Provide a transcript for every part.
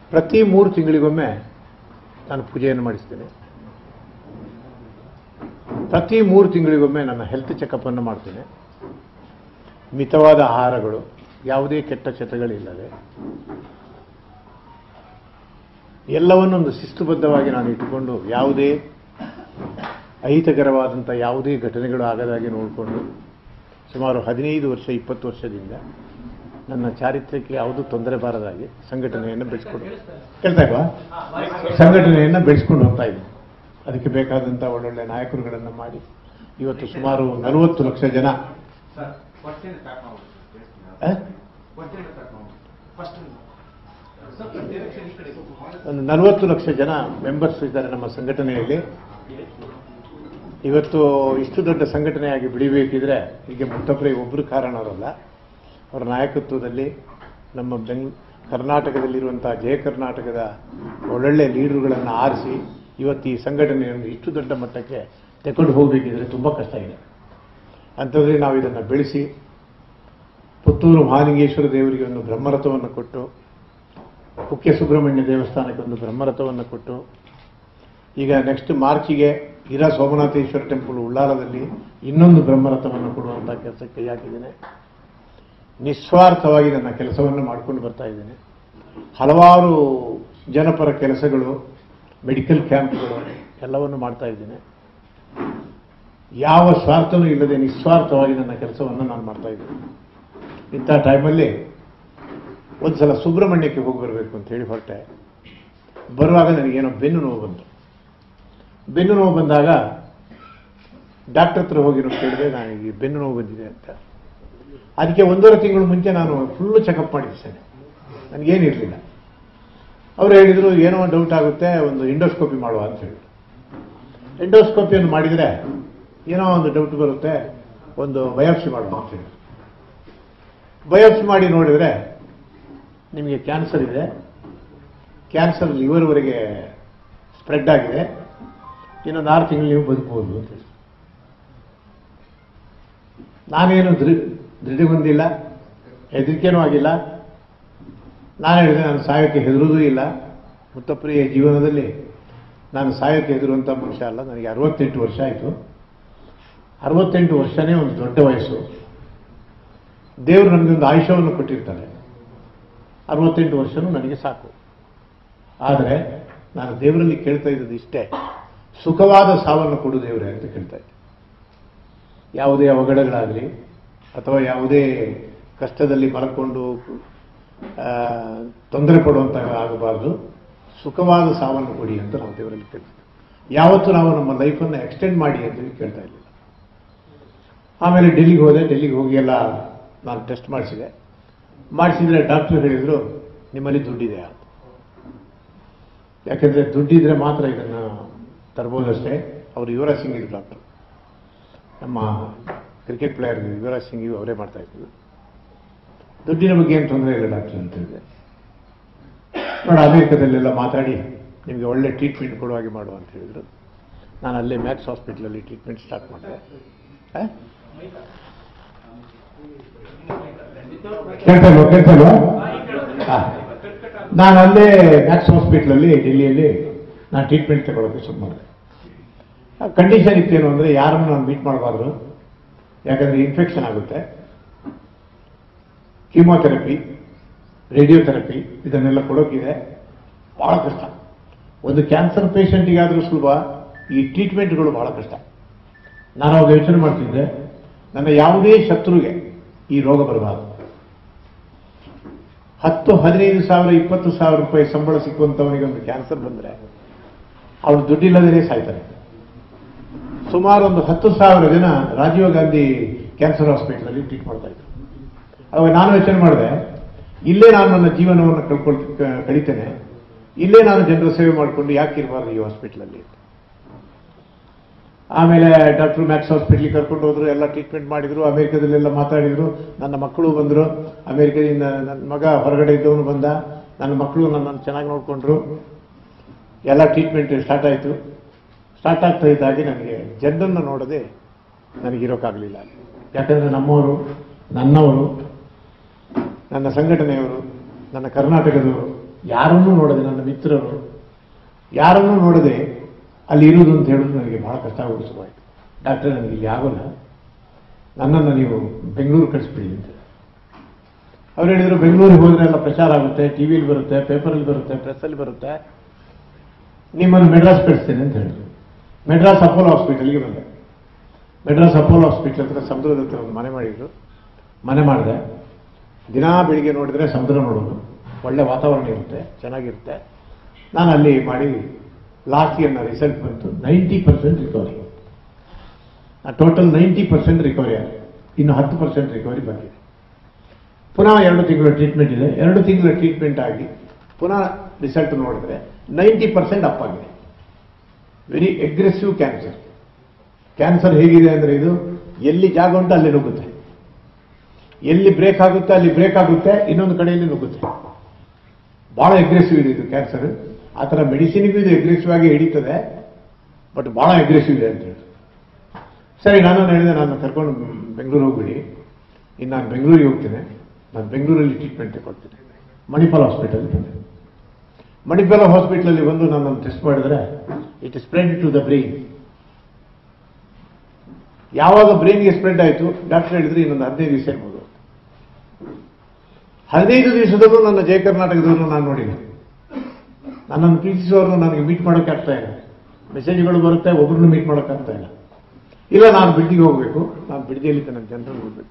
ಪ್ರತಿ ಮೂರು ತಿಂಗಳಿಗೊಮ್ಮೆ ನಾನು ಪೂಜೆಯನ್ನು ಮಾಡಿಸ್ತೇನೆ ಪ್ರತಿ ಮೂರು ತಿಂಗಳಿಗೊಮ್ಮೆ ನನ್ನ ಹೆಲ್ತ್ ಚೆಕಪ್ಪನ್ನು ಮಾಡ್ತೇನೆ ಮಿತವಾದ ಆಹಾರಗಳು ಯಾವುದೇ ಕೆಟ್ಟ ಚಟಗಳಿಲ್ಲದೆ ಎಲ್ಲವನ್ನೊಂದು ಶಿಸ್ತುಬದ್ಧವಾಗಿ ನಾನು ಇಟ್ಟುಕೊಂಡು ಯಾವುದೇ ಅಹಿತಕರವಾದಂಥ ಯಾವುದೇ ಘಟನೆಗಳು ಆಗದಾಗೆ ನೋಡಿಕೊಂಡು ಸುಮಾರು ಹದಿನೈದು ವರ್ಷ ಇಪ್ಪತ್ತು ವರ್ಷದಿಂದ ನನ್ನ ಚಾರಿತ್ರ್ಯಕ್ಕೆ ಯಾವುದೂ ತೊಂದರೆ ಬಾರದಾಗಿ ಸಂಘಟನೆಯನ್ನು ಬೆಳೆಸ್ಕೊಂಡು ಕೇಳ್ತಾ ಇಲ್ವಾ ಸಂಘಟನೆಯನ್ನು ಬೆಳೆಸ್ಕೊಂಡು ಹೋಗ್ತಾ ಇದ್ದೀನಿ ಅದಕ್ಕೆ ಬೇಕಾದಂಥ ಒಳ್ಳೊಳ್ಳೆ ನಾಯಕರುಗಳನ್ನು ಮಾಡಿ ಇವತ್ತು ಸುಮಾರು ನಲವತ್ತು ಲಕ್ಷ ಜನ ಸರ್ ಕ್ವಶನ್ ಸ್ಟಾರ್ಟ್ ಮಾಡ್ಬೋದು ಆ? ಕ್ವಶನ್ ಸ್ಟಾರ್ಟ್ ಮಾಡ್ಬೋದು ಫಸ್ಟ್ ಸರ್ ಡೈರೆಕ್ಷನ್ ಈ ಕಡೆ ಒಂದು ನಲವತ್ತು ಲಕ್ಷ ಜನ ಮೆಂಬರ್ಸ್ ಇದ್ದಾರೆ ನಮ್ಮ ಸಂಘಟನೆಯಲ್ಲಿ ಇವತ್ತು ಇಷ್ಟು ದೊಡ್ಡ ಸಂಘಟನೆಯಾಗಿ ಬೆಳಿಬೇಕಿದ್ರೆ ಹೀಗೆ ಮುತ್ತಪ್ರೆ ಒಬ್ಬರು ಕಾರಣವರಲ್ಲ ಅವರ ನಾಯಕತ್ವದಲ್ಲಿ ನಮ್ಮ ಬೆಂಗ್ ಕರ್ನಾಟಕದಲ್ಲಿರುವಂಥ ಜಯ ಕರ್ನಾಟಕದ ಒಳ್ಳೊಳ್ಳೆ ಲೀಡರ್ಗಳನ್ನು ಆರಿಸಿ ಇವತ್ತು ಈ ಸಂಘಟನೆಯನ್ನು ಇಷ್ಟು ದೊಡ್ಡ ಮಟ್ಟಕ್ಕೆ ತೆಗೆದು ಹೋಗಬೇಕಿದ್ರೆ ತುಂಬ ಕಷ್ಟ ಇದೆ ಅಂಥದ್ರಲ್ಲಿ ನಾವು ಇದನ್ನು ಬೆಳೆಸಿ ಪುತ್ತೂರು ಮಹಾಲಿಂಗೇಶ್ವರ ದೇವರಿಗೆ ಒಂದು ಬ್ರಹ್ಮರಥವನ್ನು ಕೊಟ್ಟು ಕುಕ್ಕೆ ಸುಬ್ರಹ್ಮಣ್ಯ ದೇವಸ್ಥಾನಕ್ಕೆ ಒಂದು ಬ್ರಹ್ಮರಥವನ್ನು ಕೊಟ್ಟು ಈಗ ನೆಕ್ಸ್ಟ್ ಮಾರ್ಚಿಗೆ ಹಿರಾ ಸೋಮನಾಥೇಶ್ವರ ಟೆಂಪಲ್ ಉಳ್ಳಾಲದಲ್ಲಿ ಇನ್ನೊಂದು ಬ್ರಹ್ಮರಥವನ್ನು ಕೊಡುವಂಥ ಕೆಲಸಕ್ಕೆ ಕೈ ಹಾಕಿದ್ದೇನೆ ನಿಸ್ವಾರ್ಥವಾಗಿ ನನ್ನ ಕೆಲಸವನ್ನು ಮಾಡಿಕೊಂಡು ಬರ್ತಾ ಇದ್ದೇನೆ ಹಲವಾರು ಜನಪರ ಕೆಲಸಗಳು ಮೆಡಿಕಲ್ ಕ್ಯಾಂಪ್ಗಳು ಎಲ್ಲವನ್ನು ಮಾಡ್ತಾ ಇದ್ದೇನೆ ಯಾವ ಸ್ವಾರ್ಥನೂ ಇಲ್ಲದೆ ನಿಸ್ವಾರ್ಥವಾಗಿ ನನ್ನ ಕೆಲಸವನ್ನು ನಾನು ಮಾಡ್ತಾ ಇದ್ದೇನೆ ಇಂಥ ಟೈಮಲ್ಲಿ ಒಂದು ಸಲ ಸುಬ್ರಹ್ಮಣ್ಯಕ್ಕೆ ಹೋಗಿ ಬರಬೇಕು ಅಂತ ಹೇಳಿ ಹೊರಟೆ ಬರುವಾಗ ನನಗೇನೋ ಬೆನ್ನು ನೋವು ಬಂತು ಬೆನ್ನು ನೋವು ಬಂದಾಗ ಡಾಕ್ಟರ್ ಹತ್ರ ಹೋಗಿ ನೋಡಿ ಕೇಳಿದೆ ನನಗೆ ಬೆನ್ನು ನೋವು ಬಂದಿದೆ ಅಂತ ಅದಕ್ಕೆ ಒಂದೂವರೆ ತಿಂಗಳು ಮುಂಚೆ ನಾನು ಫುಲ್ಲು ಚೆಕಪ್ ಮಾಡಿದ್ದೇನೆ ನನಗೇನಿರಲಿಲ್ಲ ಅವರು ಹೇಳಿದರು ಏನೋ ಡೌಟ್ ಆಗುತ್ತೆ ಒಂದು ಎಂಡೋಸ್ಕೋಪಿ ಮಾಡುವ ಅಂತ ಹೇಳಿದ್ರು ಎಂಡೋಸ್ಕೋಪಿಯನ್ನು ಮಾಡಿದರೆ ಏನೋ ಒಂದು ಡೌಟ್ ಬರುತ್ತೆ ಒಂದು ಬಯಾಪ್ಸಿ ಮಾಡುವ ಅಂತ ಹೇಳಿದ್ರು ಬಯಾಪ್ಸಿ ಮಾಡಿ ನೋಡಿದರೆ ನಿಮಗೆ ಕ್ಯಾನ್ಸರ್ ಇದೆ ಕ್ಯಾನ್ಸರ್ ಲಿವರ್ವರೆಗೆ ಸ್ಪ್ರೆಡ್ ಆಗಿದೆ ಇನ್ನೊಂದು ಆರು ತಿಂಗಳು ನೀವು ಬದುಕಬಹುದು ಅಂತ ಹೇಳಿ ನಾನೇನು ದೃ ದೃಢ ಹೊಂದಿಲ್ಲ ಹೆದರಿಕೆನೂ ಆಗಿಲ್ಲ ನಾನು ಹೇಳಿದೆ ನಾನು ಸಾಯೋಕ್ಕೆ ಹೆದರುವುದೂ ಇಲ್ಲ ಮುತ್ತಪ್ರಿಯ ಜೀವನದಲ್ಲಿ ನಾನು ಸಾಯೋಕ್ಕೆ ಹೆದರುವಂಥ ಮನುಷ್ಯ ಅಲ್ಲ ನನಗೆ ಅರವತ್ತೆಂಟು ವರ್ಷ ಆಯಿತು ಅರವತ್ತೆಂಟು ವರ್ಷನೇ ಒಂದು ದೊಡ್ಡ ವಯಸ್ಸು ದೇವರು ನನಗೆ ಒಂದು ಆಯುಷ್ಯವನ್ನು ಕೊಟ್ಟಿರ್ತಾರೆ ಅರವತ್ತೆಂಟು ವರ್ಷನೂ ನನಗೆ ಸಾಕು ಆದರೆ ನಾನು ದೇವರಲ್ಲಿ ಕೇಳ್ತಾ ಇದ್ದದ್ದು ಇಷ್ಟೇ ಸುಖವಾದ ಸಾವನ್ನು ಕೊಡು ದೇವರೇ ಅಂತ ಕೇಳ್ತಾ ಇದ್ದೆ ಯಾವುದೇ ಅವಘಡಗಳಾಗಲಿ ಅಥವಾ ಯಾವುದೇ ಕಷ್ಟದಲ್ಲಿ ಮಲ್ಕೊಂಡು ಆ, ತೊಂದರೆ ಪಡುವಂತ ಆಗಬಾರ್ದು ಸುಖವಾದ ಸಾವನ್ನು ಕೊಡಿ ಅಂತ ನಾವು ದೇವರಲ್ಲಿ ಕೇಳ್ತೀವಿ ಯಾವತ್ತೂ ನಾವು ನಮ್ಮ ಲೈಫನ್ನು ಎಕ್ಸ್ಟೆಂಡ್ ಮಾಡಿ ಅಂತ ಹೇಳಿ ಕೇಳ್ತಾ ಇರಲಿಲ್ಲ ಆಮೇಲೆ ಡೆಲ್ಲಿಗೆ ಹೋದೆ ಡೆಲ್ಲಿಗೆ ಹೋಗಿ ಎಲ್ಲ ನಾನು ಟೆಸ್ಟ್ ಮಾಡಿಸಿದೆ ಮಾಡಿಸಿದ್ರೆ ಡಾಕ್ಟ್ರು ಹೇಳಿದರು ನಿಮ್ಮಲ್ಲಿ ದುಡ್ಡಿದೆ ಅಂತ ಯಾಕೆಂದರೆ ದುಡ್ಡಿದ್ರೆ ಮಾತ್ರ ಇದನ್ನು ತರ್ಬೋದಷ್ಟೇ ಅವರು ಯುವರಾಜ್ ಸಿಂಗ್ ಇದ್ರು ಡಾಕ್ಟ್ರು ನಮ್ಮ ಕ್ರಿಕೆಟ್ ಪ್ಲೇಯರ್ ಯುವರಾಜ್ ಸಿಂಗ್ ಅವರೇ ಮಾಡ್ತಾ ಇದ್ರು ದುಡ್ಡಿನ ಬಗ್ಗೆ ಏನು ತೊಂದರೆ ಇಲ್ಲ ಡಾಕ್ಟರ್ ಅಂತ ಹೇಳಿದೆ ನೋಡಿ ಅಮೆರಿಕದಲ್ಲೆಲ್ಲ ಮಾತಾಡಿ ನಿಮಗೆ ಒಳ್ಳೆ ಟ್ರೀಟ್ಮೆಂಟ್ ಕೊಡುವ ಹಾಗೆ ಮಾಡುವ ಅಂತ ಹೇಳಿದರು ನಾನು ಅಲ್ಲೇ ಮ್ಯಾಕ್ಸ್ ಹಾಸ್ಪಿಟ್ಲಲ್ಲಿ ಟ್ರೀಟ್ಮೆಂಟ್ ಸ್ಟಾರ್ಟ್ ಮಾಡಿದೆ ಆ? ಕೇಳ್ತಾ ಇಲ್ವಾ ಕೇಳ್ತಾ ಇಲ್ವಾ ಹಾ. ನಾನು ಅಲ್ಲೇ ಮ್ಯಾಕ್ಸ್ ಹಾಸ್ಪಿಟ್ಲಲ್ಲಿ ಡೆಲ್ಲಿಯಲ್ಲಿ ನಾನು ಟ್ರೀಟ್ಮೆಂಟ್ ತಗೊಳ್ಳೋಕ್ಕೆ ಶುರು ಮಾಡಿದೆ ಕಂಡೀಷನ್ ಇತ್ತೇನು ಅಂದರೆ ಯಾರನ್ನು ನಾನು ಮೀಟ್ ಮಾಡಬಾರ್ದು ಯಾಕಂದರೆ ಇನ್ಫೆಕ್ಷನ್ ಆಗುತ್ತೆ ಕೀಮೋಥೆರಪಿ ರೇಡಿಯೋಥೆರಪಿ ಇದನ್ನೆಲ್ಲ ಕೊಡೋಕ್ಕಿದೆ ಭಾಳ ಕಷ್ಟ ಒಂದು ಕ್ಯಾನ್ಸರ್ ಪೇಷಂಟಿಗಾದರೂ ಸುಲಭ ಈ ಟ್ರೀಟ್ಮೆಂಟ್ಗಳು ಭಾಳ ಕಷ್ಟ ನಾನು ಅವಾಗ ಯೋಚನೆ ಮಾಡ್ತಿದ್ದೆ ನನ್ನ ಯಾವುದೇ ಶತ್ರುಗೆ ಈ ರೋಗ ಬರಬಾರದು ಹತ್ತು ಹದಿನೈದು ಸಾವಿರ ಇಪ್ಪತ್ತು ಸಾವಿರ ರೂಪಾಯಿ ಸಂಬಳ ಸಿಕ್ಕುವಂಥವನಿಗೆ ಒಂದು ಕ್ಯಾನ್ಸರ್ ಬಂದರೆ ಅವನು ದುಡ್ಡಿಲ್ಲದೇ ಸಾಯ್ತಾನೆ ಸುಮಾರು ಒಂದು ಹತ್ತು ಸಾವಿರ ಜನ ರಾಜೀವ್ ಗಾಂಧಿ ಕ್ಯಾನ್ಸರ್ ಹಾಸ್ಪಿಟಲಲ್ಲಿ ಟ್ರೀಟ್ ಮಾಡ್ತಾ ಇದ್ರು ಅವಾಗ ನಾನು ಯೋಚನೆ ಮಾಡಿದೆ ಇಲ್ಲೇ ನಾನು ನನ್ನ ಜೀವನವನ್ನು ಕಳ್ಕೊಳ್ ಕ- ಕಳೀತೇನೆ ಇಲ್ಲೇ ನಾನು ಜನರ ಸೇವೆ ಮಾಡಿಕೊಂಡು ಯಾಕೆ ಇರಬಾರ್ದು ಈ ಹಾಸ್ಪಿಟ್ಲಲ್ಲಿ ಆಮೇಲೆ ಡಾಕ್ಟರ್ ಮ್ಯಾಕ್ಸ್ ಹಾಸ್ಪಿಟ್ಲಿಗೆ ಕರ್ಕೊಂಡು ಹೋದ್ರು ಎಲ್ಲ ಟ್ರೀಟ್ಮೆಂಟ್ ಮಾಡಿದ್ರು ಅಮೆರಿಕದಲ್ಲೆಲ್ಲ ಮಾತಾಡಿದ್ರು ನನ್ನ ಮಕ್ಕಳು ಬಂದರು ಅಮೆರಿಕದಿಂದ ನನ್ನ ಮಗ ಹೊರಗಡೆ ಇದ್ದವನು ಬಂದ ನನ್ನ ಮಕ್ಕಳು ನನ್ನನ್ನು ಚೆನ್ನಾಗಿ ನೋಡಿಕೊಂಡ್ರು ಎಲ್ಲ ಟ್ರೀಟ್ಮೆಂಟ್ ಸ್ಟಾರ್ಟ್ ಆಯಿತು ಸ್ಟಾರ್ಟ್ ಆಗ್ತಾ ಇದ್ದಾಗೆ ನನಗೆ ಜನರನ್ನು ನೋಡದೆ ನನಗಿರೋಕ್ಕಾಗಲಿಲ್ಲ ಯಾಕಂದರೆ ನಮ್ಮವರು ನನ್ನವರು ನನ್ನ ಸಂಘಟನೆಯವರು ನನ್ನ ಕರ್ನಾಟಕದವರು ಯಾರನ್ನೂ ನೋಡದೆ ನನ್ನ ಮಿತ್ರರು ಯಾರನ್ನೂ ನೋಡದೆ ಅಲ್ಲಿ ಇರುವುದು ಅಂತ ಹೇಳೋದು ನನಗೆ ಬಹಳ ಕಷ್ಟ ಆಗೋದು ಶುರುವಾಯಿತು ಡಾಕ್ಟರ್ ನನಗೆ ಇಲ್ಲಿ ಆಗೋಲ್ಲ ನನ್ನನ್ನು ನೀವು ಬೆಂಗಳೂರು ಕಳಿಸ್ಬಿಡಿ ಅಂತ ಅವ್ರು ಹೇಳಿದ್ರು ಬೆಂಗಳೂರಿಗೆ ಹೋದ್ರೆ ಎಲ್ಲ ಪ್ರಚಾರ ಆಗುತ್ತೆ ಟಿ ವಿಲಿ ಬರುತ್ತೆ ಪೇಪರಲ್ಲಿ ಬರುತ್ತೆ ಪ್ರೆಸ್ಸಲ್ಲಿ ಬರುತ್ತೆ ನಿಮ್ಮನ್ನು ಮೆಡ್ರಾಸ್ ಕಳಿಸ್ತೇನೆ ಅಂತ ಹೇಳಿದ್ರು ಮೆಡ್ರಾಸ್ ಅಪೋಲೋ ಹಾಸ್ಪಿಟಲ್ಗೆ ಬಂದೆ ಮೆಡ್ರಾಸ್ ಅಪೋಲೋ ಹಾಸ್ಪಿಟಲ್ ಹತ್ರ ಸಮುದ್ರದ ಹತ್ರ ಒಂದು ಮನೆ ಮಾಡಿದ್ರು ಮನೆ ಮಾಡಿದೆ ದಿನಾ ಬೆಳಿಗ್ಗೆ ನೋಡಿದ್ರೆ ಸಮುದ್ರ ನೋಡೋದು ಒಳ್ಳೆ ವಾತಾವರಣ ಇರುತ್ತೆ ಚೆನ್ನಾಗಿರುತ್ತೆ ನಾನು ಅಲ್ಲಿ ಮಾಡಿ ಲಾಸ್ಟ್ ಇಯರ್ನ ರಿಸಲ್ಟ್ ಬಂತು ninety percent recovery total ninety percent recovery ಆಗಿದೆ ಇನ್ನು ಹತ್ತು ಪರ್ಸೆಂಟ್ ರಿಕವರಿ ಬಂದಿದೆ ಪುನಃ ಎರಡು ತಿಂಗಳ ಟ್ರೀಟ್ಮೆಂಟ್ ಇದೆ ಎರಡು ತಿಂಗಳ ಟ್ರೀಟ್ಮೆಂಟ್ ಆಗಿ ಪುನಃ ರಿಸಲ್ಟ್ ನೋಡಿದ್ರೆ ನೈಂಟಿ ಪರ್ಸೆಂಟ್ ಅಪ್ ಆಗಿದೆ ವೆರಿ ಅಗ್ರೆಸಿವ್ ಕ್ಯಾನ್ಸರ್ ಕ್ಯಾನ್ಸರ್ ಹೇಗಿದೆ ಅಂದರೆ ಇದು ಎಲ್ಲಿ ಜಾಗ ಉಂಟು ಅಲ್ಲಿ ನುಗ್ಗುತ್ತೆ ಎಲ್ಲಿ ಬ್ರೇಕ್ ಆಗುತ್ತೆ ಅಲ್ಲಿ ಬ್ರೇಕ್ ಆಗುತ್ತೆ ಇನ್ನೊಂದು ಕಡೆಯಲ್ಲಿ ನುಗ್ಗುತ್ತೆ ಭಾಳ ಅಗ್ರೆಸಿವ್ ಇದೆ ಇದು ಕ್ಯಾನ್ಸರ್ ಆ ಥರ ಮೆಡಿಸಿನ್ಗೂ ಇದು ಅಗ್ರೆಸಿವ್ ಆಗಿ ಹಿಡಿತದೆ ಬಟ್ ಭಾಳ ಅಗ್ರೆಸಿವ್ ಇದೆ ಅಂತ ಹೇಳಿ ಸರಿ ನಾನು ಹೇಳಿದೆ ನಾನು ಕರ್ಕೊಂಡು ಬೆಂಗಳೂರು ಹೋಗ್ಬಿಡಿ ಇನ್ನು ನಾನು ಬೆಂಗಳೂರಿಗೆ ಹೋಗ್ತೇನೆ ನಾನು ಬೆಂಗಳೂರಲ್ಲಿ ಟ್ರೀಟ್ಮೆಂಟ್ ತಗೊಳ್ತೀನಿ ಮಣಿಪಾಲ್ ಹಾಸ್ಪಿಟಲ್ ಬಂದೆ ಮಣಿಪಾಲ ಹಾಸ್ಪಿಟಲಲ್ಲಿ ಬಂದು ನನ್ನನ್ನು ಟೆಸ್ಟ್ ಮಾಡಿದ್ರೆ it spread to the brain ಯಾವಾಗ ಬ್ರೈನ್ಗೆ ಸ್ಪ್ರೆಡ್ ಆಯಿತು ಡಾಕ್ಟರ್ ಹೇಳಿದ್ರು ಇನ್ನೊಂದು ಹದಿನೈದು ದಿವಸ ಇರ್ಬೋದು ಹದಿನೈದು ದಿವಸದಲ್ಲೂ ನನ್ನ ಜಯ ಕರ್ನಾಟಕದವ್ರನ್ನ ನಾನು ನೋಡಿಲ್ಲ ನನ್ನನ್ನು ಪ್ರೀತಿಸುವವ್ರನ್ನ ನನಗೆ ಮೀಟ್ ಮಾಡೋಕೆ ಆಗ್ತಾ ಇಲ್ಲ ಮೆಸೇಜ್ಗಳು ಬರುತ್ತೆ ಒಬ್ಬರನ್ನು ಮೀಟ್ ಮಾಡೋಕೆ ಆಗ್ತಾ ಇಲ್ಲ ಇಲ್ಲ ನಾನು ಬಿಡ್ದಿಗೆ ಹೋಗಬೇಕು ನಾನು ಬಿಡ್ದಿಯಲ್ಲಿ ನನ್ನ ಜನರನ್ನು ಹೋಗ್ಬೇಕು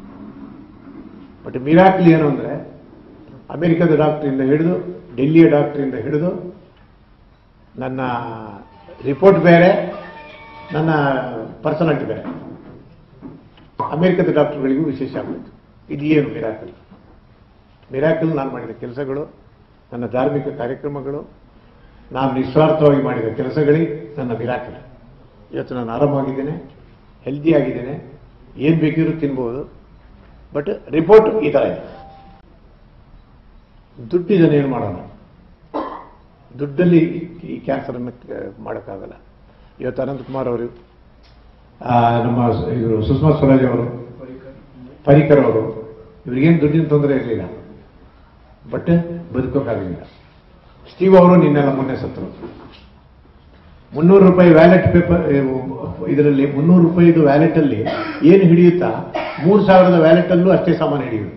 ಬಟ್ ಮಿರಾಕ್ಲಿ ಏನು ಅಂದರೆ ಅಮೆರಿಕದ ಡಾಕ್ಟ್ರಿಂದ ಹಿಡಿದು ಡೆಲ್ಲಿಯ ಡಾಕ್ಟ್ರಿಂದ ಹಿಡಿದು ನನ್ನ ರಿಪೋರ್ಟ್ ಬೇರೆ ನನ್ನ ಪರ್ಸನಾಲಿಟಿ ಬೇರೆ ಅಮೆರಿಕದ ಡಾಕ್ಟರ್ಗಳಿಗೂ ವಿಶೇಷ ಆಗೋಯ್ತು ಇದು ಏನು ಮಿರಾಕಲ್ ಮಿರಾಕಲ್ ನಾನು ಮಾಡಿದ ಕೆಲಸಗಳು ನನ್ನ ಧಾರ್ಮಿಕ ಕಾರ್ಯಕ್ರಮಗಳು ನಾನು ನಿಸ್ವಾರ್ಥವಾಗಿ ಮಾಡಿದ ಕೆಲಸಗಳೇ ನನ್ನ ಮಿರಾಕಲ್ ಇವತ್ತು ನಾನು ಆರಾಮಾಗಿದ್ದೇನೆ ಹೆಲ್ದಿ ಆಗಿದ್ದೇನೆ ಏನು ಬೇಕಿದ್ರು ತಿನ್ಬೋದು ಬಟ್ ರಿಪೋರ್ಟ್ ಈ ಥರ ಇದೆ ದುಡ್ಡಿದನ್ನು ಏನು ಮಾಡೋಣ ದುಡ್ಡಲ್ಲಿ ಈ ಕ್ಯಾನ್ಸರನ್ನು ಮಾಡೋಕ್ಕಾಗಲ್ಲ ಇವತ್ತು ಅನಂತಕುಮಾರ್ ಅವರು ಆ, ನಮ್ಮ ಇವರು ಸುಷ್ಮಾ ಸ್ವರಾಜ್ ಅವರು ಪರಿಕರ್ ಅವರು ಇವರಿಗೇನು ದುಡ್ಡಿನ ತೊಂದರೆ ಇರಲಿಲ್ಲ ಬಟ್ ಬದುಕೋಕ್ಕಾಗಲಿಲ್ಲ ಸ್ಟೀವ್ ಅವರು ನಿನ್ನೆಲ್ಲ ಮೊನ್ನೆ ಸತ್ತರು ಮುನ್ನೂರು ರೂಪಾಯಿ ವ್ಯಾಲೆಟ್ ಪೇಪರ್ ಇದರಲ್ಲಿ ಮುನ್ನೂರು ರೂಪಾಯಿದು ವ್ಯಾಲೆಟಲ್ಲಿ ಏನು ಹಿಡಿಯುತ್ತಾ ಮೂರು ಸಾವಿರದ ವ್ಯಾಲೆಟಲ್ಲೂ ಅಷ್ಟೇ ಸಾಮಾನು ಹಿಡಿಯುತ್ತೆ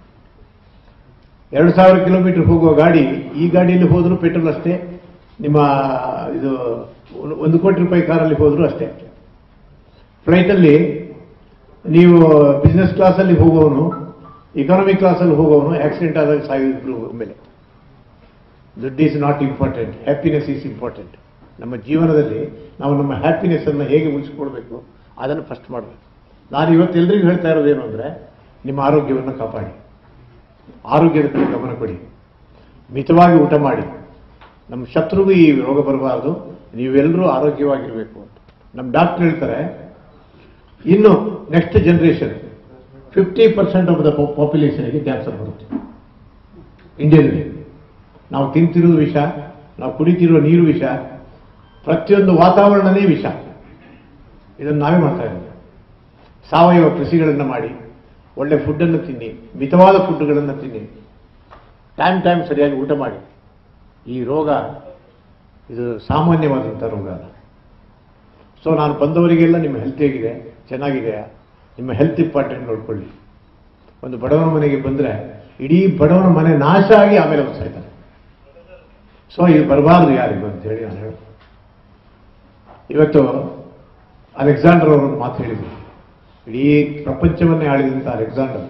ಎರಡು ಸಾವಿರ ಕಿಲೋಮೀಟರ್ ಹೋಗುವ ಗಾಡಿ ಈ ಗಾಡಿಯಲ್ಲಿ ಹೋದರೂ ಪೆಟ್ರೋಲ್ ಅಷ್ಟೇ ನಿಮ್ಮ ಇದು ಒಂದು- ಒಂದು ಕೋಟಿ ರೂಪಾಯಿ ಕಾರಲ್ಲಿ ಹೋದರೂ ಅಷ್ಟೇ ಫ್ಲೈಟಲ್ಲಿ ನೀವು ಬಿಸ್ನೆಸ್ ಕ್ಲಾಸಲ್ಲಿ ಹೋಗೋವನು ಇಕಾನಮಿ ಕ್ಲಾಸಲ್ಲಿ ಹೋಗೋವನು ಆಕ್ಸಿಡೆಂಟ್ ಆದಾಗ ಸಾಯಿದ್ರು ಮೇಲೆ ದುಡ್ಡು is not important happiness is important ನಮ್ಮ ಜೀವನದಲ್ಲಿ ನಾವು ನಮ್ಮ ಹ್ಯಾಪಿನೆಸ್ಸನ್ನು ಹೇಗೆ ಉಳಿಸ್ಕೊಳ್ಬೇಕು ಅದನ್ನು ಫಸ್ಟ್ ಮಾಡಬೇಕು ನಾನು ಇವತ್ತು ಎಲ್ರಿಗೂ ಹೇಳ್ತಾ ಇರೋದೇನು ಅಂದರೆ ನಿಮ್ಮ ಆರೋಗ್ಯವನ್ನು ಕಾಪಾಡಿ ಆರೋಗ್ಯದ ಕಡೆ ಗಮನ ಕೊಡಿ ಮಿತವಾಗಿ ಊಟ ಮಾಡಿ ನಮ್ಮ ಶತ್ರುಗೂ ಈ ರೋಗ ಬರಬಾರ್ದು ನೀವೆಲ್ಲರೂ ಆರೋಗ್ಯವಾಗಿರಬೇಕು ಅಂತ ನಮ್ಮ ಡಾಕ್ಟರ್ ಹೇಳ್ತಾರೆ ಇನ್ನು next generation fifty percent of the ಪಾಪ್ಯುಲೇಷನ್ಗೆ ಕ್ಯಾನ್ಸರ್ ಬರುತ್ತೆ ಇಂಡಿಯಾದಲ್ಲಿ ನಾವು ತಿಂತಿರೋದು ವಿಷ ನಾವು ಕುಡಿತಿರೋ ನೀರು ವಿಷ ಪ್ರತಿಯೊಂದು ವಾತಾವರಣನೇ ವಿಷ ಇದನ್ನು ನಾವೇ ಮಾಡ್ತಾ ಇದ್ದೀವಿ ಸಾವಯವ ಕೃಷಿಗಳನ್ನು ಮಾಡಿ ಒಳ್ಳೆ ಫುಡ್ಡನ್ನು ತಿನ್ನಿ ಮಿತವಾದ ಫುಡ್ಗಳನ್ನು ತಿನ್ನಿ ಟೈಮ್ ಟೈಮ್ ಸರಿಯಾಗಿ ಊಟ ಮಾಡಿ ಈ ರೋಗ ಇದು ಸಾಮಾನ್ಯವಾದಂಥ ರೋಗ ಅಲ್ಲ ಸೊ ನಾನು ಬಂದವರಿಗೆಲ್ಲ ನಿಮ್ಮ ಹೆಲ್ತ್ ಹೇಗಿದೆ ಚೆನ್ನಾಗಿದೆಯಾ ನಿಮ್ಮ ಹೆಲ್ತ್ ಇಂಪಾರ್ಟೆಂಟ್ ನೋಡ್ಕೊಳ್ಳಿ ಒಂದು ಬಡವನ ಮನೆಗೆ ಬಂದರೆ ಇಡೀ ಬಡವನ ಮನೆ ನಾಶ ಆಗಿ ಆಮೇಲೆ ಅವ್ನು ಸಾಯ್ತಾನೆ ಸೊ ಇದು ಬರಬಾರ್ದು ಯಾರಿಗೂ ಅಂತ ಹೇಳಿ ನಾನು ಹೇಳ ಇವತ್ತು ಅಲೆಕ್ಸಾಂಡರ್ ಅವರು ಒಂದು ಮಾತು ಹೇಳಿದರು ಇಡೀ ಪ್ರಪಂಚವನ್ನೇ ಆಳಿದಂಥ ಅಲೆಕ್ಸಾಂಡರ್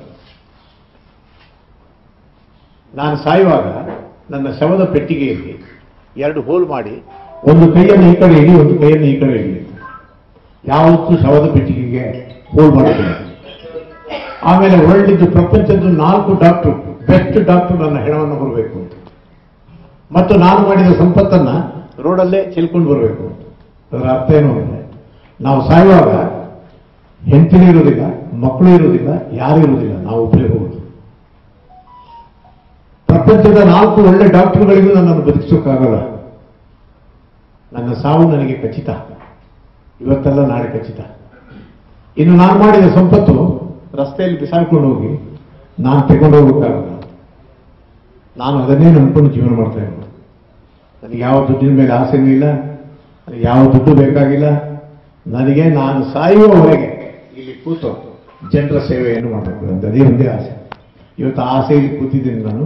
ನಾನು ಸಾಯುವಾಗ ನನ್ನ ಶವದ ಪೆಟ್ಟಿಗೆಯಲ್ಲಿ ಎರಡು ಹೋಲ್ ಮಾಡಿ ಒಂದು ಕೈಯನ್ನು ಈ ಕಡೆ ಇಡಿ ಒಂದು ಕೈಯನ್ನು ಈ ಕಡೆ ಇಡಿ ಯಾವತ್ತೂ ಶವದ ಪೆಟ್ಟಿಗೆಗೆ ಹೋಲ್ ಮಾಡೋದಿಲ್ಲ ಆಮೇಲೆ ಹೊರಳಿದ್ದು ಪ್ರಪಂಚದ ನಾಲ್ಕು ಡಾಕ್ಟರ್ ಬೆಸ್ಟ್ ಡಾಕ್ಟರ್ ನನ್ನ ಹೆಣವನ್ನು ಬರಬೇಕು ಅಂತ ಮತ್ತು ನಾನು ಮಾಡಿದ ಸಂಪತ್ತನ್ನ ರೋಡಲ್ಲೇ ಚೆಲ್ಕೊಂಡು ಬರಬೇಕು ಅಂತ ಅದರ ಅರ್ಥ ಏನು ಅಂದರೆ ನಾವು ಸಾಯುವಾಗ ಹೆಂಡತಿನೂ ಇರೋದಿಲ್ಲ ಮಕ್ಕಳು ಇರೋದಿಲ್ಲ ಯಾರು ಇರೋದಿಲ್ಲ ನಾವು ಒಬ್ಬರೇ ಹೋಗೋದು ಪ್ರಪಂಚದ ನಾಲ್ಕು ಒಳ್ಳೆ ಡಾಕ್ಟರ್ಗಳಿಗೂ ನನ್ನನ್ನು ಬದುಕಿಸೋಕ್ಕಾಗಲ್ಲ ನನ್ನ ಸಾವು ನನಗೆ ಖಚಿತ ಇವತ್ತೆಲ್ಲ ನಾಳೆ ಖಚಿತ ಇನ್ನು ನಾನು ಮಾಡಿದ ಸಂಪತ್ತು ರಸ್ತೆಯಲ್ಲಿ ಬಿಸಾಡ್ಕೊಂಡು ಹೋಗಿ ನಾನು ತಗೊಂಡು ಹೋಗೋಕ್ಕಾಗಲ್ಲ ನಾನು ಅದನ್ನೇ ನಂಬ್ಕೊಂಡು ಜೀವನ ಮಾಡ್ತಾ ಇರೋದು ನನಗೆ ಯಾವ ದುಡ್ಡಿನ ಮೇಲೆ ಆಸೆನೂ ಇಲ್ಲ ನನಗೆ ಯಾವ ದುಡ್ಡು ಬೇಕಾಗಿಲ್ಲ ನನಗೆ ನಾನು ಸಾಯುವವರೆಗೆ ಇಲ್ಲಿ ಕೂತು ಜನರ ಸೇವೆಯನ್ನು ಮಾಡಬೇಕು ಅಂತ ಅದೇ ಒಂದೇ ಆಸೆ ಇವತ್ತು ಆ ಆಸೆಯಲ್ಲಿ ಕೂತಿದ್ದೀನಿ ನಾನು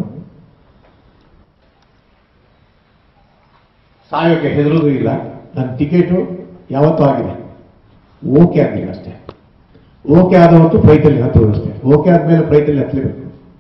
ಸಾಯೋಕ್ಕೆ ಹೆದರೋದು ಇಲ್ಲ ನನ್ನ ಟಿಕೆಟು ಯಾವತ್ತೂ ಆಗಿದೆ ಓಕೆ ಆಗಿಲ್ಲ ಅಷ್ಟೇ ಓಕೆ ಆದ ಹೊತ್ತು ಫ್ಲೈಟಲ್ಲಿ ಹತ್ತೋದು ಅಷ್ಟೇ ಓಕೆ ಆದಮೇಲೆ ಫ್ಲೈಟಲ್ಲಿ ಹತ್ತಲೇಬೇಕು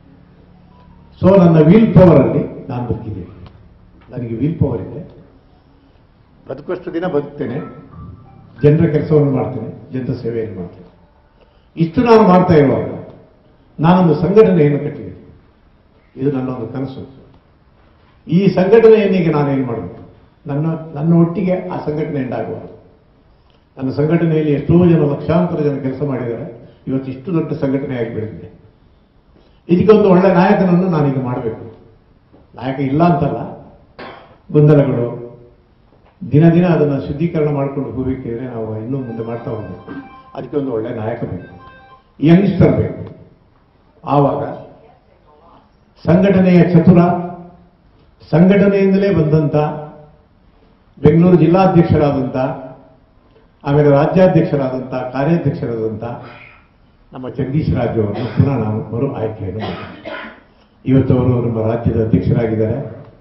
ಸೊ ನನ್ನ ವೀಲ್ ಪವರಲ್ಲಿ ನಾನು ಬದುಕಿದ್ದೀನಿ ನನಗೆ ವೀಲ್ ಪವರ್ ಇದೆ ಬದುಕಷ್ಟು ದಿನ ಬದುಕ್ತೇನೆ ಜನರ ಕೆಲಸವನ್ನು ಮಾಡ್ತೇನೆ ಜನರ ಸೇವೆಯನ್ನು ಮಾಡ್ತೇನೆ ಇಷ್ಟು ನಾನು ಮಾಡ್ತಾ ಇರುವಾಗ ನಾನೊಂದು ಸಂಘಟನೆಯನ್ನು ಕಟ್ಟಿದೆ ಇದು ನನ್ನೊಂದು ಕನಸು ಈ ಸಂಘಟನೆಯನ್ನೀಗ ನಾನೇನು ಮಾಡಬೇಕು ನನ್ನ ನನ್ನ ಒಟ್ಟಿಗೆ ಆ ಸಂಘಟನೆ ಎಂಡಾಗಬಾರದು ನನ್ನ ಸಂಘಟನೆಯಲ್ಲಿ ಎಷ್ಟೋ ಜನ ಲಕ್ಷಾಂತರ ಜನ ಕೆಲಸ ಮಾಡಿದ್ದಾರೆ ಇವತ್ತು ಇಷ್ಟು ದೊಡ್ಡ ಸಂಘಟನೆಯಾಗಿ ಬೆಳೆದಿದೆ ಇದಕ್ಕೊಂದು ಒಳ್ಳೆ ನಾಯಕನನ್ನು ನಾನೀಗ ಮಾಡಬೇಕು ನಾಯಕ ಇಲ್ಲ ಅಂತಲ್ಲ ಗೊಂದಲಗಳು ದಿನ ದಿನ ಅದನ್ನು ಶುದ್ಧೀಕರಣ ಮಾಡಿಕೊಂಡು ಹೋಗಬೇಕಿದ್ರೆ ನಾವು ಇನ್ನೂ ಮುಂದೆ ಮಾಡ್ತಾ ಹೋಗಬೇಕು ಅದಕ್ಕೆ ಒಂದು ಒಳ್ಳೆ ನಾಯಕ ಬೇಕು ಯಂಗ್ಸ್ಟರ್ ಬೇಕು ಆವಾಗ ಸಂಘಟನೆಯ ಚತುರ ಸಂಘಟನೆಯಿಂದಲೇ ಬಂದಂಥ ಬೆಂಗಳೂರು ಜಿಲ್ಲಾಧ್ಯಕ್ಷರಾದಂಥ ಆಮೇಲೆ ರಾಜ್ಯಾಧ್ಯಕ್ಷರಾದಂಥ ಕಾರ್ಯಾಧ್ಯಕ್ಷರಾದಂಥ ನಮ್ಮ ಜಗದೀಶ್ ರಾಜು ಅವರನ್ನು ಪುನಃ ನಾನು ಮರು ಆಯ್ಕೆಯನ್ನು ಮಾಡಿದೆ ಇವತ್ತು ಅವರು ನಮ್ಮ ರಾಜ್ಯದ ಅಧ್ಯಕ್ಷರಾಗಿದ್ದಾರೆ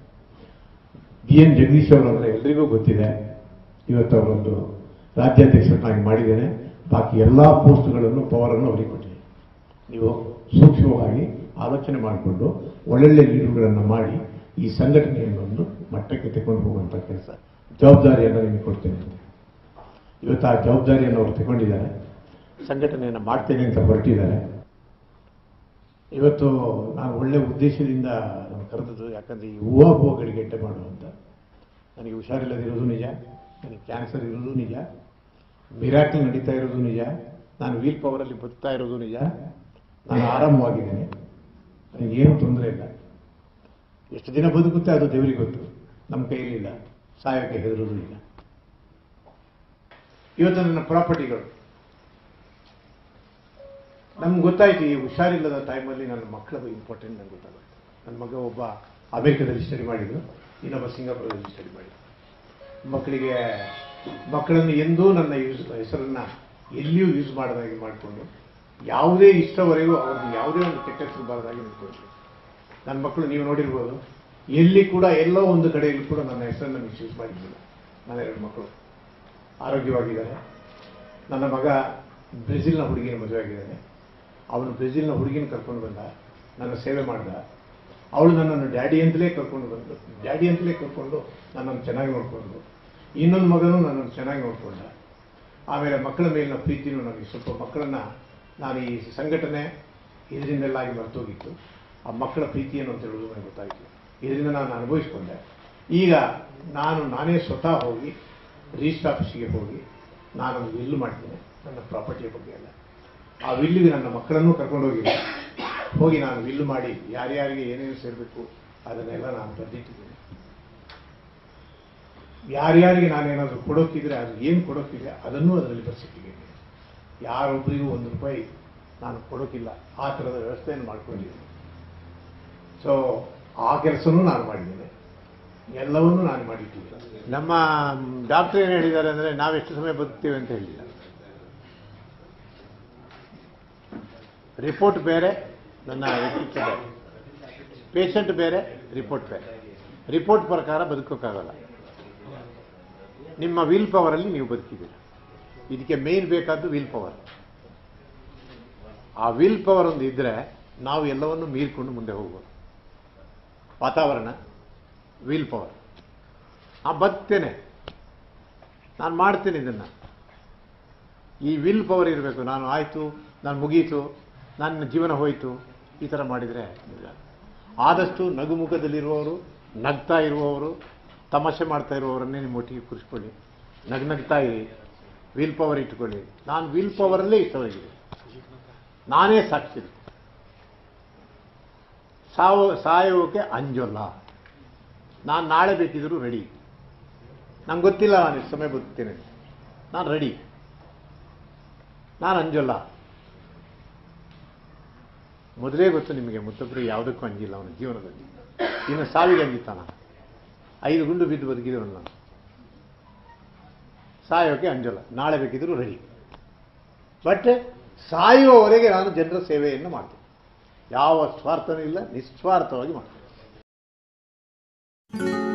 ಬಿ ಎನ್ ಜಗದೀಶ್ ಅವರು ಅಂದರೆ ಎಲ್ರಿಗೂ ಗೊತ್ತಿದೆ ಇವತ್ತು ಅವರೊಂದು ರಾಜ್ಯಾಧ್ಯಕ್ಷರನ್ನಾಗಿ ಮಾಡಿದ್ದೇನೆ ಬಾಕಿ ಎಲ್ಲ ಪೋಸ್ಟ್ಗಳನ್ನು ಪವರನ್ನು ಅವರಿಗೆ ಕೊಟ್ಟಿದೆ ನೀವು ಸೂಕ್ಷ್ಮವಾಗಿ ಆಲೋಚನೆ ಮಾಡಿಕೊಂಡು ಒಳ್ಳೊಳ್ಳೆ ಲೀಡರ್ಗಳನ್ನು ಮಾಡಿ ಈ ಸಂಘಟನೆಯನ್ನು ಒಂದು ಮಟ್ಟಕ್ಕೆ ತಗೊಂಡು ಹೋಗುವಂಥ ಕೆಲಸ ಜವಾಬ್ದಾರಿಯನ್ನು ನಿಮಗೆ ಕೊಡ್ತೇನೆ ಅಂತ ಇವತ್ತು ಆ ಜವಾಬ್ದಾರಿಯನ್ನು ಅವರು ತಗೊಂಡಿದ್ದಾರೆ ಸಂಘಟನೆಯನ್ನು ಮಾಡ್ತೇನೆ ಅಂತ ಹೊರಟಿದ್ದಾರೆ ಇವತ್ತು ನಾನು ಒಳ್ಳೆ ಉದ್ದೇಶದಿಂದ ನಾನು ಕರೆದದ್ದು ಯಾಕಂದರೆ ಈ ಹೂವಾಪೋಹಗಳಿಗೆ ಎಟ್ಟೆ ಮಾಡುವಂತ ನನಗೆ ಹುಷಾರಿಲ್ಲದಿರೋದು ನಿಜ ನನಗೆ ಕ್ಯಾನ್ಸರ್ ಇರೋದು ನಿಜ ಮಿರಾಕಲ್ ನಡೀತಾ ಇರೋದು ನಿಜ ನಾನು ವೀಲ್ ಪವರಲ್ಲಿ ಬದುಕ್ತಾ ಇರೋದು ನಿಜ ನಾನು ಆರಾಮವಾಗಿದ್ದೇನೆ ನನಗೇನು ತೊಂದರೆ ಇಲ್ಲ ಎಷ್ಟು ದಿನ ಬದುಕುತ್ತೆ ಅದು ದೇವರಿಗೆ ಗೊತ್ತು ನಮ್ಮ ಕೈಯಲ್ಲಿಲ್ಲ ಸಾಯೋಕ್ಕೆ ಹೆದರೋದು ಇಲ್ಲ ಇವತ್ತು ನನ್ನ ಪ್ರಾಪರ್ಟಿಗಳು ನಮ್ಗೆ ಗೊತ್ತಾಯ್ತು ಈ ಹುಷಾರಿಲ್ಲದ ಟೈಮಲ್ಲಿ ನನ್ನ ಮಕ್ಕಳದು ಇಂಪಾರ್ಟೆಂಟ್ ನನಗೆ ಗೊತ್ತಾಗುತ್ತೆ ನನ್ನ ಮಗ ಒಬ್ಬ ಅಮೆರಿಕದಲ್ಲಿ ಸ್ಟಡಿ ಮಾಡಿದ್ರು ಇನ್ನೊಬ್ಬ ಸಿಂಗಾಪುರದಲ್ಲಿ ಸ್ಟಡಿ ಮಾಡಿದ್ರು ಮಕ್ಕಳಿಗೆ ಮಕ್ಕಳನ್ನು ಎಂದೂ ನನ್ನ ಯೂಸ್ ಹೆಸರನ್ನು ಎಲ್ಲಿಯೂ ಯೂಸ್ ಮಾಡದಾಗಿ ಮಾಡಿಕೊಂಡು ಯಾವುದೇ ಇಷ್ಟವರೆಗೂ ಅವ್ರದ್ದು ಯಾವುದೇ ಒಂದು ಕೆಟ್ಟ ಹೆಸರು ಬಾರದಾಗಿ ನಿಂತ್ಕೊಂಡ್ರು ನನ್ನ ಮಕ್ಕಳು ನೀವು ನೋಡಿರ್ಬೋದು ಎಲ್ಲಿ ಕೂಡ ಎಲ್ಲೋ ಒಂದು ಕಡೆಯಲ್ಲಿ ಕೂಡ ನನ್ನ ಹೆಸರನ್ನು ಮಿಸ್ಯೂಸ್ ಮಾಡಿದ್ದಿಲ್ಲ ನನ್ನ ಎರಡು ಮಕ್ಕಳು ಆರೋಗ್ಯವಾಗಿದ್ದಾರೆ ನನ್ನ ಮಗ ಬ್ರೆಜಿಲ್ನ ಹುಡುಗಿನ ಮದುವೆ ಆಗಿದ್ದಾನೆ ಅವನು ಬ್ರೆಜಿಲ್ನ ಹುಡುಗಿನ ಕರ್ಕೊಂಡು ಬಂದ ನನ್ನ ಸೇವೆ ಮಾಡ್ದ ಅವಳು ನನ್ನನ್ನು ಡ್ಯಾಡಿ ಅಂತಲೇ ಕರ್ಕೊಂಡು ಬಂದು ಡ್ಯಾಡಿ ಅಂತಲೇ ಕರ್ಕೊಂಡು ನನ್ನನ್ನು ಚೆನ್ನಾಗಿ ನೋಡಿಕೊಂಡು ಇನ್ನೊಂದು ಮಗನೂ ನನ್ನನ್ನು ಚೆನ್ನಾಗಿ ನೋಡಿಕೊಂಡ ಆಮೇಲೆ ಮಕ್ಕಳ ಮೇಲಿನ ಪ್ರೀತಿನೂ ನನಗೆ ಸ್ವಲ್ಪ ಮಕ್ಕಳನ್ನು ನಾನು ಈ ಸಂಘಟನೆ ಇದರಿಂದೆಲ್ಲಾಗಿ ಮರ್ತೋಗಿತ್ತು ಆ ಮಕ್ಕಳ ಪ್ರೀತಿಯನ್ನು ಅಂತ ಹೇಳೋದು ನನಗೆ ಗೊತ್ತಾಯಿತು ಇದರಿಂದ ನಾನು ಅನುಭವಿಸ್ಕೊಂಡೆ ಈಗ ನಾನು ನಾನೇ ಸ್ವತಃ ಹೋಗಿ ರಿಜಿಸ್ಟರ್ ಆಫೀಸಿಗೆ ಹೋಗಿ ನಾನೊಂದು ವಿಲ್ಲು ಮಾಡ್ತೇನೆ ನನ್ನ ಪ್ರಾಪರ್ಟಿಯ ಬಗ್ಗೆ ಎಲ್ಲ ಆ ವಿಲ್ಲಿಗೆ ನನ್ನ ಮಕ್ಕಳನ್ನೂ ಕರ್ಕೊಂಡು ಹೋಗಿದ್ದೆ ಹೋಗಿ ನಾನು ವಿಲ್ಲು ಮಾಡಿ ಯಾರ್ಯಾರಿಗೆ ಏನೇನು ಸೇರಬೇಕು ಅದನ್ನೆಲ್ಲ ನಾನು ಬರೆದಿಟ್ಟಿದ್ದೀನಿ ಯಾರ್ಯಾರಿಗೆ ನಾನೇನಾದರೂ ಕೊಡೋಕ್ಕಿದ್ರೆ ಅದು ಏನು ಕೊಡೋಕ್ಕಿದೆ ಅದನ್ನೂ ಅದರಲ್ಲಿ ಬರ್ಸಿಟ್ಟಿದ್ದೀನಿ ಯಾರೊಬ್ಬರಿಗೂ ಒಂದು ರೂಪಾಯಿ ನಾನು ಕೊಡೋಕ್ಕಿಲ್ಲ ಆ ಥರದ ವ್ಯವಸ್ಥೆಯನ್ನು ಮಾಡ್ಕೊಂಡಿದ್ದೀನಿ ಸೊ ಆ ಕೆಲಸನೂ ನಾನು ಮಾಡಿದ್ದೇನೆ ಎಲ್ಲವನ್ನೂ ನಾನು ಮಾಡಿಟ್ಟಿದ್ದೀನಿ ನಮ್ಮ ಡಾಕ್ಟರ್ ಏನು ಹೇಳಿದ್ದಾರೆ ಅಂದರೆ ನಾವೆಷ್ಟು ಸಮಯ ಬದುಕ್ತೇವೆ ಅಂತ ಹೇಳಿಲ್ಲ ರಿಪೋರ್ಟ್ ಬೇರೆ ನನ್ನ ವ್ಯಕ್ತಿತ್ವ ಬೇರೆ ಪೇಷಂಟ್ ಬೇರೆ ರಿಪೋರ್ಟ್ ಬೇರೆ ರಿಪೋರ್ಟ್ ಪ್ರಕಾರ ಬದುಕೋಕ್ಕಾಗಲ್ಲ ನಿಮ್ಮ ವಿಲ್ ಪವರಲ್ಲಿ ನೀವು ಬದುಕಿದ್ದೀರಿ ಇದಕ್ಕೆ ಮೇನ್ ಬೇಕಾದ್ದು ವಿಲ್ ಪವರ್ ಆ ವಿಲ್ ಪವರ್ ಒಂದು ಇದ್ದರೆ ನಾವು ಎಲ್ಲವನ್ನು ಮೀರ್ಕೊಂಡು ಮುಂದೆ ಹೋಗ್ಬೋದು ವಾತಾವರಣ ವಿಲ್ ಪವರ್ ಆ ಬದುಕ್ತೇನೆ ನಾನು ಮಾಡ್ತೇನೆ ಇದನ್ನು ಈ ವಿಲ್ ಪವರ್ ಇರಬೇಕು ನಾನು ಆಯಿತು ನಾನು ಮುಗೀತು ನನ್ನ ಜೀವನ ಹೋಯಿತು ಈ ಥರ ಮಾಡಿದರೆ ಇಲ್ಲ ಆದಷ್ಟು ನಗುಮುಖದಲ್ಲಿರುವವರು ನಗ್ತಾ ಇರುವವರು ತಮಾಷೆ ಮಾಡ್ತಾ ಇರುವವರನ್ನೇ ನಿಮ್ಮ ಒಟ್ಟಿಗೆ ಕೂರಿಸ್ಕೊಳ್ಳಿ ನಗ್ ನಗ್ತಾ ಇರಿ ವಿಲ್ ಪವರ್ ಇಟ್ಕೊಳ್ಳಿ ನಾನು ವಿಲ್ ಪವರಲ್ಲೇ ಇಷ್ಟವಾಗಿದೆ ನಾನೇ ಸಾಕ್ಷಿ ಸಾವು ಸಾಯೋಕೆ ಅಂಜೋಲ್ಲ ನಾನು ನಾಳೆ ಬೇಕಿದ್ರು ರೆಡಿ ನಂಗೆ ಗೊತ್ತಿಲ್ಲ ನಾನು ಎಷ್ಟು ಸಮಯ ಬದುಕ್ತೇನೆ ಅಂತ. ನಾನು ರೆಡಿ ನಾನು ಅಂಜೋಲ್ಲ ಮೊದಲೇ ಗೊತ್ತು ನಿಮಗೆ ಮತ್ತೊಬ್ಬರು ಯಾವುದಕ್ಕೂ ಅಂಜಿಲ್ಲ ಅವನ ಜೀವನದಲ್ಲಿ ಇನ್ನು ಸಾವಿಗೆ ಅಂಜಿತ್ತಾನ ಐದು ಗುಂಡು ಬಿದ್ದು ಬದುಕಿದ್ರು ನಾನು ಸಾಯೋಕೆ ಅಂಜಲ್ಲ ನಾಳೆ ಬೇಕಿದ್ರು ರೆಡಿ ಬಟ್ ಸಾಯುವವರೆಗೆ ನಾನು ಜನರ ಸೇವೆಯನ್ನು ಮಾಡ್ತೀನಿ ಯಾವ ಸ್ವಾರ್ಥನೂ ಇಲ್ಲ ನಿಸ್ವಾರ್ಥವಾಗಿ ಮಾಡ್ತೀನಿ